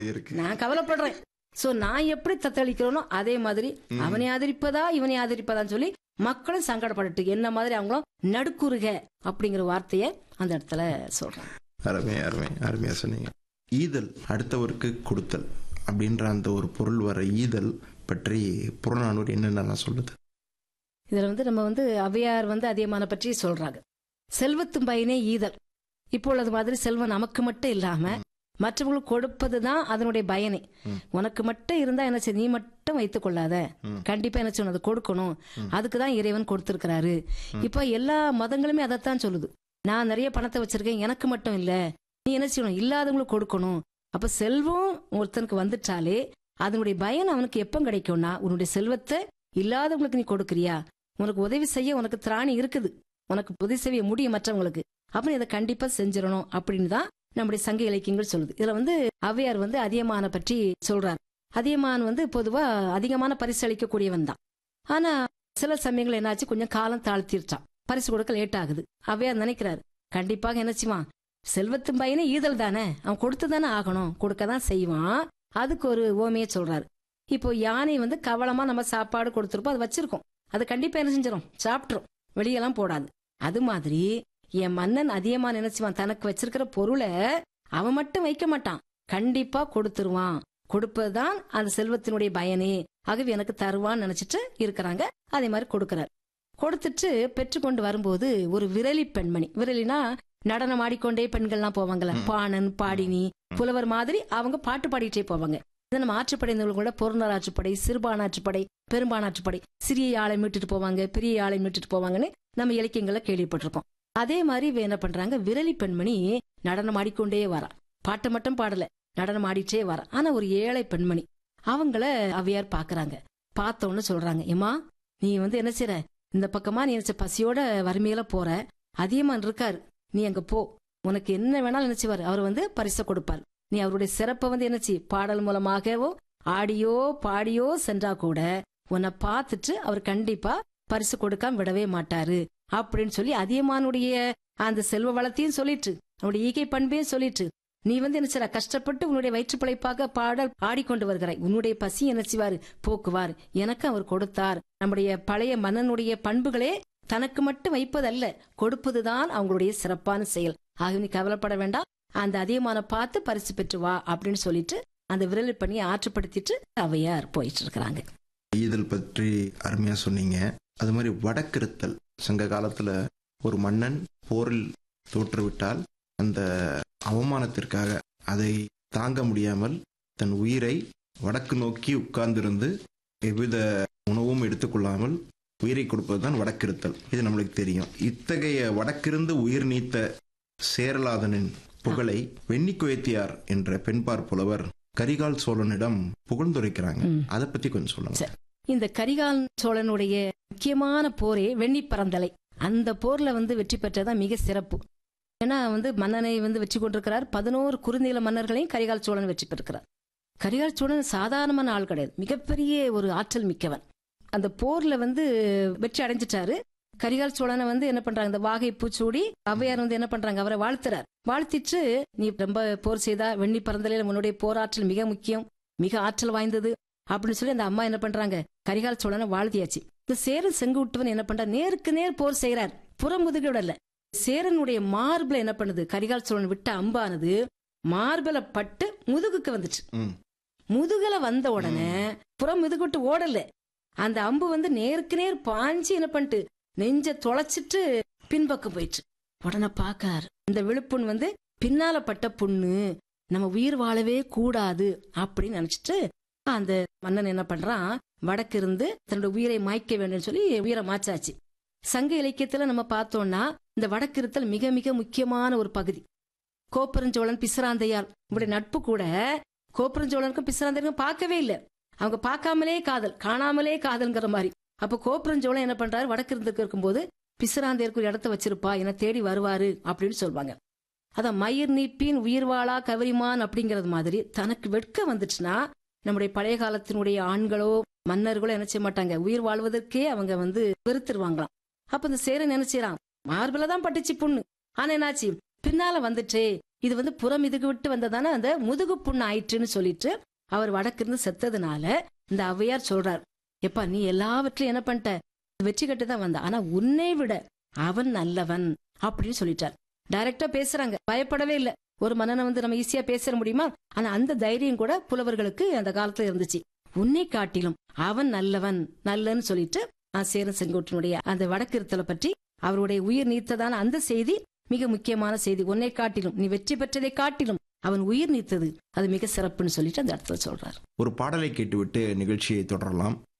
இருக்கு நான் கவலைப்படுறேன் சோ நான் எப்படி தத்தளிக்கிறேனோ அதே மாதிரி அவனை ஆதரிப்பதா இவனை ஆதரிப்பதான்னு சொல்லி மக்களும் சங்கடப்பட்டுட்டு என்ன மாதிரி அவங்களும் நடுக்குறுக அப்படிங்கிற வார்த்தைய அந்த இடத்துல சொல்றாங்க அருமை அருமை அருமையா சொன்னீங்க ஈதல் அடுத்தவருக்கு கொடுத்தல் அப்படின்ற அந்த ஒரு பொருள் வர ஈதல் பற்றி புறநானூறு என்னென்னலாம் சொல்லுது இதுல வந்து நம்ம வந்து அவையார் வந்து அதிகமான பற்றி சொல்றாங்க செல்வத்தும் பயனே ஈதல் இப்போ உள்ளது மாதிரி செல்வம் நமக்கு மட்டும் இல்லாம மற்றவங்களுக்கு கொடுப்பதுதான் அதனுடைய பயனே ம். உனக்கு மட்டும் இருந்தா என்ன செய்ய நீ மட்டும் வைத்துக் கொள்ளாத ம். கண்டிப்பா என்ன செய்யணும் அதை கொடுக்கணும் அதுக்கு தான் இறைவன் கொடுத்திருக்கிறாரு இப்ப எல்லா மதங்களுமே அதைத்தான் சொல்லுது நான் நிறைய பணத்தை வச்சிருக்கேன் எனக்கு மட்டும் இல்ல நீ என்ன செய்யணும் இல்லாதவங்களுக்கு கொடுக்கணும் அப்ப செல்வம் ஒருத்தனுக்கு வந்துட்டாலே அதனுடைய பயன் அவனுக்கு எப்ப கிடைக்கும்னா உன்னுடைய செல்வத்தை இல்லாதவங்களுக்கு நீ கொடுக்கறியா உனக்கு உதவி செய்ய உனக்கு திராணி இருக்குது உனக்கு உதவி செய்ய முடியும் மற்றவங்களுக்கு அப்ப நீ இதை கண்டிப்பா செஞ்சிடணும் அப்படின்னு தான் நம்முடைய சங்க இலக்கியங்கள் சொல்லுது இதுல வந்து ஔவையார் வந்து அதியமான பற்றி சொல்றார் அதியமான் வந்து பொதுவா அதிகமான பரிசு அளிக்கக்கூடியவன் தான் ஆனா சில சமயங்கள் என்னாச்சு கொஞ்சம் காலம் தாழ்த்திருச்சான் பரிசு கொடுக்க லேட் ஆகுது அவையார் நினைக்கிறாரு கண்டிப்பாக என்ன செய்வான் செல்வத்தின் பையனே ஈதல் தானே அவன் கொடுத்து தானே ஆகணும் கொடுக்க தான் செய்வான் அதுக்கு ஒரு ஓமையை சொல்றாரு இப்போ யானை வந்து கவலமா நம்ம சாப்பாடு கொடுத்துருப்போம் அது வச்சிருக்கோம் அது கண்டிப்பா என்ன செஞ்சிடும் சாப்பிட்டுரும் வெளியெல்லாம் போடாது அது மாதிரி என் மன்னன் அதிகமா நினைச்சுவான் தனக்கு வச்சிருக்கிற பொருளை அவன் மட்டும் வைக்க மாட்டான் கண்டிப்பா கொடுத்துருவான் கொடுப்பதுதான் அந்த செல்வத்தினுடைய பயனே ஆகவே எனக்கு தருவான்னு நினைச்சிட்டு இருக்கிறாங்க அதே மாதிரி கொடுக்கறாரு கொடுத்துட்டு பெற்றுக்கொண்டு வரும்போது ஒரு விரலி பெண்மணி விரலினா நடனம் ஆடிக்கொண்டே பெண்கள்லாம் போவாங்கல்ல பாணன் பாடினி புலவர் மாதிரி அவங்க பாட்டு பாடிட்டே போவாங்க இதை நம்ம ஆற்றுப்படை கூட பொருளாற்றுப்படை சிறுபானாற்றுப்படை பெரும்பானாற்றுப்படை சிறிய ஆளை மீட்டுட்டு போவாங்க பெரிய ஆளை மீட்டுட்டு போவாங்கன்னு நம்ம இலக்கியங்கள்ல கேள்விப்பட்டிருக்கோம் அதே மாதிரி இவ என்ன பண்றாங்க விரலி பெண்மணி நடனம் ஆடிக்கொண்டே வரா பாட்டை மட்டும் பாடல நடனம் ஆடிட்டே வரா ஆனா ஒரு ஏழை பெண்மணி அவங்கள அவையார் பாக்குறாங்க பார்த்தோன்னு சொல்றாங்க ஏமா நீ வந்து என்ன செய்ற இந்த பக்கமா நீ நினைச்ச பசியோட வறுமையில போற அதிகமான் இருக்காரு நீ அங்க போ உனக்கு என்ன வேணாலும் நினைச்சுவாரு அவர் வந்து பரிசை கொடுப்பார் நீ அவருடைய சிறப்பை வந்து என்னச்சு பாடல் மூலமாகவோ ஆடியோ பாடியோ சென்றா கூட உன்னை பார்த்துட்டு அவர் கண்டிப்பா பரிசு கொடுக்காம விடவே மாட்டாரு அப்படின்னு சொல்லி அதியமானுடைய அந்த செல்வ வளத்தையும் சொல்லிட்டு அவனுடைய ஈகை பண்பையும் சொல்லிட்டு நீ வந்து என்ன செய்ற கஷ்டப்பட்டு உன்னுடைய வயிற்று பிழைப்பாக பாடல் ஆடிக்கொண்டு வருகிறாய் உன்னுடைய பசி என்ன செய்வார் போக்குவார் எனக்கு அவர் கொடுத்தார் நம்முடைய பழைய மன்னனுடைய பண்புகளே தனக்கு மட்டும் வைப்பதல்ல கொடுப்பதுதான் அவங்களுடைய சிறப்பான செயல் ஆக நீ கவலைப்பட வேண்டாம் அந்த அதிகமான பார்த்து பரிசு பெற்று வா அப்படின்னு சொல்லிட்டு அந்த விரல் பணியை ஆற்றுப்படுத்திட்டு அவையார் போயிட்டு இருக்கிறாங்க ஈதல் பற்றி அருமையா சொன்னீங்க அது மாதிரி வடக்கிருத்தல் சங்க காலத்துல ஒரு மன்னன் போரில் தோற்றுவிட்டால் அந்த அவமானத்திற்காக அதை தாங்க முடியாமல் தன் உயிரை வடக்கு நோக்கி உட்கார்ந்திருந்து எவ்வித உணவும் எடுத்துக்கொள்ளாமல் உயிரை கொடுப்பதுதான் வடக்கிருத்தல் இது நம்மளுக்கு தெரியும் இத்தகைய வடக்கிருந்து உயிர் நீத்த சேரலாதனின் புகழை வெண்ணிக்குயத்தியார் என்ற பெண்பார் புலவர் கரிகால் சோழனிடம் புகழ்ந்துரைக்கிறாங்க ம். அதை பத்தி கொஞ்சம் சொல்லுங்க சரி. இந்த கரிகால் சோழனுடைய முக்கியமான போரே வெண்ணி பரந்தலை அந்த போர்ல வந்து வெற்றி பெற்றதான் மிக சிறப்பு ஏன்னா வந்து மன்னனை வந்து வெற்றி கொண்டிருக்கிறார் பதினோரு குறுநில மன்னர்களையும் கரிகால் சோழன் வெற்றி பெற்றிருக்கிறார் கரிகால் சோழன் சாதாரணமான ஆள் கிடையாது மிகப்பெரிய ஒரு ஆற்றல் மிக்கவன் அந்த போர்ல வந்து வெற்றி அடைஞ்சிட்டாரு கரிகால் சோழனை வந்து என்ன பண்றாங்க இந்த வாகை பூச்சூடி ஔவையார் வந்து என்ன பண்றாங்க அவரை வாழ்த்துறார் வாழ்த்திட்டு நீ ரொம்ப போர் செய்தா வெண்ணி பரந்தலையில உன்னுடைய போராற்றல் மிக முக்கியம் மிக ஆற்றல் வாய்ந்தது அப்படின்னு சொல்லி அந்த அம்மா என்ன பண்றாங்க கரிகால் சோழனை வாழ்த்தியாச்சு இந்த சேரன் செங்குட்டுவன் என்ன பண்றார் நேருக்கு நேர் போர் செய்யறார் புறமுதுகோட இல்ல சேரனுடைய மார்பில் என்ன பண்ணுது கரிகால் சோழன் விட்ட அம்பானது மார்பில பட்டு முதுகுக்கு வந்துச்சு ம். முதுகுல வந்த உடனே புறம் முதுகு விட்டு ஓடல அந்த அம்பு வந்து நேருக்கு நேர் பாஞ்சு என்ன பண்ணிட்டு நெஞ்ச தொலைச்சிட்டு பின்பக்கம் போயிடுச்சு உடனே பாக்காரு இந்த விழுப்புண் வந்து பின்னால பட்ட புண்ணு நம்ம உயிர் வாழவே கூடாது அப்படின்னு நினைச்சிட்டு அந்த மன்னன் என்ன பண்றான் வடக்கு இருந்து தன்னோட உயிரை மாய்க்க வேண்டும் சொல்லி உயிரை மாச்சாச்சு சங்க இலக்கியத்துல நம்ம பார்த்தோம்னா இந்த வடக்கிருத்தல் மிக மிக முக்கியமான ஒரு பகுதி கோப்பரஞ்சோழன் பிசிராந்தையார் இவருடைய நட்பு கூட கோப்பரஞ்சோழனுக்கும் பிசிராந்தையருக்கும் பார்க்கவே இல்லை அவங்க பார்க்காமலே காதல் காணாமலே காதல்ங்கிற மாதிரி அப்ப கோப்பரஞ்சோழன் என்ன பண்றாரு வடக்கு இருந்துக்கு இருக்கும்போது பிசிராந்தையருக்கு ஒரு இடத்த வச்சிருப்பா என தேடி வருவாரு அப்படின்னு சொல்லுவாங்க அதான் மயிர் நீப்பின் உயிர் வாழா கவரிமான் அப்படிங்கறது மாதிரி தனக்கு வெட்க வந்துச்சுன்னா நம்முடைய பழைய காலத்தினுடைய ஆண்களோ மன்னர்களோ என்ன செய்ய மாட்டாங்க உயிர் வாழ்வதற்கே அவங்க வந்து வெறுத்துருவாங்களாம் அப்ப இந்த சேரன் என்ன செய்யறான் மார்பில தான் பட்டுச்சு புண்ணு ஆனா என்னாச்சு பின்னால வந்துட்டே இது வந்து புறம் இதுக்கு விட்டு வந்ததானே அந்த முதுகு புண்ணு ஆயிற்றுன்னு சொல்லிட்டு அவர் வடக்கிருந்து செத்ததுனால இந்த ஔவையார் சொல்றார் எப்பா நீ எல்லாவற்றிலும் என்ன பண்ணிட்ட வெற்றி கட்டு தான் வந்த ஆனா உன்னை விட அவன் நல்லவன் அப்படின்னு சொல்லிட்டார் டைரக்டா பேசுறாங்க பயப்படவே இல்லை ஒரு மன்னனை வந்து நம்ம ஈஸியா பேச முடியுமா ஆனா அந்த தைரியம் கூட புலவர்களுக்கு அந்த காலத்துல இருந்துச்சு உன்னை காட்டிலும் அவன் நல்லவன் நல்லன்னு சொல்லிட்டு ஆ, சேரன் செங்கோட்டனுடைய அந்த வடக்கிருத்தலை பற்றி அவருடைய உயிர் நீத்ததான அந்த செய்தி மிக முக்கியமான செய்தி உன்னை காட்டிலும் நீ வெற்றி பெற்றதை காட்டிலும் அவன் உயிர் நீத்தது அது மிக சிறப்புன்னு சொல்லிட்டு அந்த இடத்துல சொல்றாரு ஒரு பாடலை கேட்டுவிட்டு நிகழ்ச்சியை தொடரலாம்